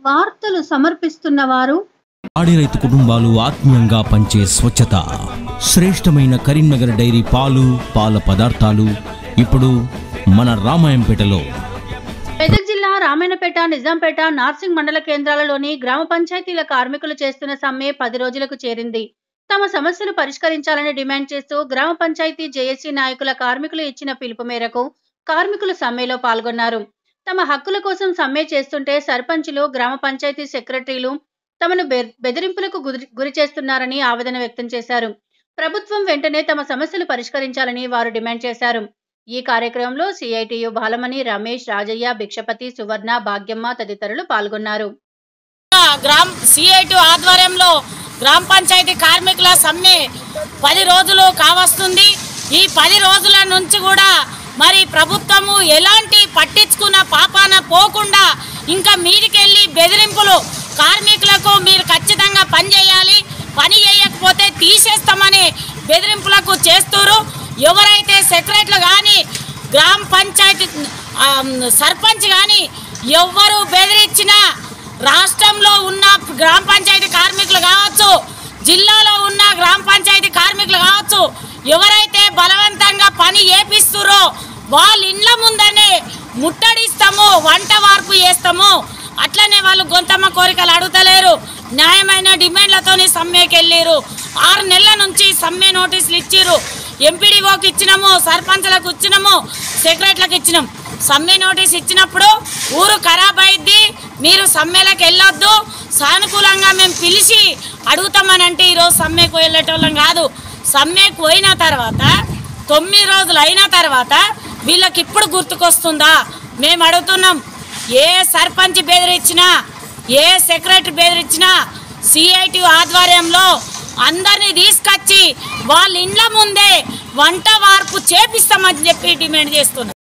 వార్తలు సమర్పిస్తున్న వారు పాడి రైతు కుటుంబాలు ఆత్మీయంగా పంచే స్వచ్ఛత శ్రేష్టమైన కరీంనగర్ డైరీ పాలు పాల పదార్థాలు ఇప్పుడు మన రామాయంపేటలో మెదక్ జిల్లా రామాయణపేట నిజాంపేట నార్సింగ్ మండల కేంద్రాలలోని గ్రామ పంచాయతీల కార్మికులు చేస్తున్న సమ్మె పది రోజులకు చేరింది తమ సమస్యలు పరిష్కరించాలని డిమాండ్ చేస్తూ గ్రామ పంచాయతీ జేఏసీ నాయకుల కార్మికులు ఇచ్చిన పిలుపు మేరకు కార్మికులు సమ్మెలో పాల్గొన్నారు తమ హక్కుల కోసం సమ్మె చేస్తుంటే సర్పంచులు గ్రామ పంచాయతీ సెక్రటరీలు తమను బె- బెదిరింపులకు గురి గురి చేస్తున్నారని ఆవేదన వ్యక్తం చేశారు ప్రభుత్వం వెంటనే తమ సమస్యలు పరిష్కరించాలని వారు డిమాండ్ చేశారు ఈ కార్యక్రమంలో సిఐటియు బాలమణి రమేష్ రాజయ్య భిక్షపతి సువర్ణ భాగ్యమ్మ తదితరులు పాల్గొన్నారు గ్రామ సిఐటి ఆధ్వర్యంలో గ్రామ పంచాయతీ కార్మికుల సమ్మె పది రోజులు కావస్తుంది ఈ పది రోజుల నుంచి కూడా మరి ప్రభుత్వము ఎలాంటి పట్టించుకున్న పాపాన పోకుండా ఇంకా మీదికెళ్ళి బెదిరింపులు కార్మికులకు మీరు ఖచ్చితంగా పని చేయాలి పని చేయకపోతే తీసేస్తామని బెదిరింపులకు చేస్తారు ఎవరైతే సెక్రటరీలు కానీ గ్రామ పంచాయతీ ఆ, సర్పంచ్ కానీ ఎవ్వరు బెదిరించినా రాష్ట్రంలో ఉన్న గ్రామ పంచాయతీ కార్మికులు కావచ్చు జిల్లాలో ఉన్న గ్రామ పంచాయతీ కార్మికులు కావచ్చు ఎవరైతే బలవంతంగా పని ఏపిస్తురో వాళ్ళ ఇండ్ల ముందనే ముట్టడిస్తాము వంట వార్పు చేస్తాము అట్లనే వాళ్ళు గొంతమ్మ కోరికలు అడుగుతలేరు న్యాయమైన డిమాండ్లతోని సమ్మెకి వెళ్ళారు ఆరు నెలల నుంచి సమ్మె నోటీసులు ఇచ్చిర్రు ఎంపీడీఓకి ఇచ్చినాము సర్పంచ్లకు ఇచ్చినాము సెక్రటరీలకు ఇచ్చినాం సమ్మె నోటీస్ ఇచ్చినప్పుడు ఊరు ఖరాబ్ అయింది మీరు సమ్మెలకు వెళ్ళొద్దు సానుకూలంగా మేము పిలిచి అడుగుతామనంటే ఈరోజు సమ్మెకు వెళ్ళేటోళ్ళం కాదు సమ్మెకు పోయిన తర్వాత తొమ్మిది రోజులు అయిన తర్వాత వీళ్ళకి ఇప్పుడు గుర్తుకొస్తుందా మేము అడుగుతున్నాం ఏ సర్పంచ్ బెదిరించినా ఏ సెక్రటరీ బెదిరించినా సిఐటి ఆధ్వర్యంలో అందరినీ తీసుకొచ్చి వాళ్ళ ఇండ్ల ముందే వంట వార్పు చేపిస్తామని చెప్పి డిమాండ్ చేస్తున్నాం